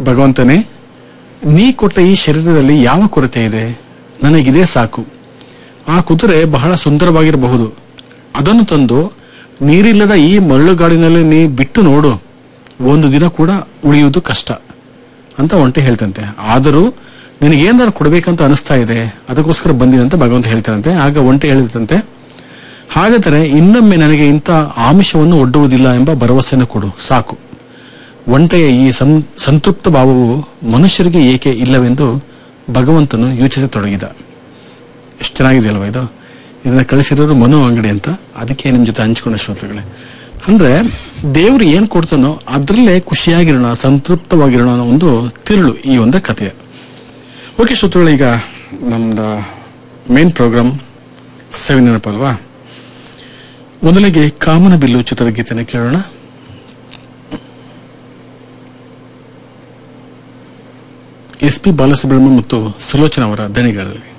ಭಗವಂತನೇ ನೀ ಕೊಟ್ಟ ಈ ಶರೀರದಲ್ಲಿ ಯಾವ ಕೊರತೆ ಇದೆ ನನಗಿದೇ ಸಾಕು ಆ ಕುದುರೆ ಬಹಳ ಸುಂದರವಾಗಿರಬಹುದು ಅದನ್ನು ತಂದು ನೀರಿಲ್ಲದ ಈ ಮರಳುಗಾಡಿನಲ್ಲಿ ನೀ ಬಿಟ್ಟು ನೋಡು ಒಂದು ದಿನ ಕೂಡ ಉಳಿಯುವುದು ಕಷ್ಟ ಅಂತ ಒಂಟೆ ಹೇಳ್ತಂತೆ ಆದರೂ ನಿನಗೇನಾದ್ರು ಕೊಡಬೇಕಂತ ಅನಿಸ್ತಾ ಇದೆ ಅದಕ್ಕೋಸ್ಕರ ಬಂದಿದೆ ಅಂತ ಭಗವಂತ ಹೇಳ್ತಾನಂತೆ ಆಗ ಒಂಟೆ ಹೇಳಿದಂತೆ ಹಾಗಾದರೆ ಇನ್ನೊಮ್ಮೆ ನನಗೆ ಇಂಥ ಆಮಿಷವನ್ನು ಒಡ್ಡುವುದಿಲ್ಲ ಎಂಬ ಭರವಸೆಯನ್ನು ಕೊಡು ಸಾಕು ಒಂಟೆಯ ಈ ಸಂ- ಸಂತೃಪ್ತ ಭಾವವು ಮನುಷ್ಯರಿಗೆ ಏಕೆ ಇಲ್ಲವೆಂದು ಭಗವಂತನು ಯೋಚಿಸತೊಡಗಿದ ಎಷ್ಟು ಚೆನ್ನಾಗಿದೆ ಅಲ್ವಾ ಇದು ಇದನ್ನ ಕಳಿಸಿರೋರು ಮನು ಅಂಗಡಿ ಅಂತ ಅದಕ್ಕೆ ನಿಮ್ ಜೊತೆ ಹಂಚ್ಕೊಂಡ ಶ್ರೋತೃಗಳೇ ಅಂದ್ರೆ ದೇವ್ರು ಏನ್ ಕೊಡ್ತಾನೋ ಅದರಲ್ಲೇ ಖುಷಿಯಾಗಿರೋಣ ಸಂತೃಪ್ತವಾಗಿರೋಣ ಅನ್ನೋ ಒಂದು ತಿರುಳು ಈ ಒಂದು ಕಥೆ ಓಕೆ ಶ್ರೋತೃಗಳು ಈಗ ನಮ್ದು ಮೇನ್ ಪ್ರೋಗ್ರಾಮ್ ಸೆವೆನ್ ನೆನಪಲ್ವಾ ಮೊದಲಿಗೆ ಕಾಮನ ಬಿಲ್ಲು ಚಿತ್ರದ ಗೀತೆನ ಕೇಳೋಣ ಎಸ್ ಪಿ ಬಾಲಸುಬ್ರಹ್ಮಣ್ಯ ಮತ್ತು ಸುಲೋಚನಾ ಅವರ ದನಿಗಳಲ್ಲಿ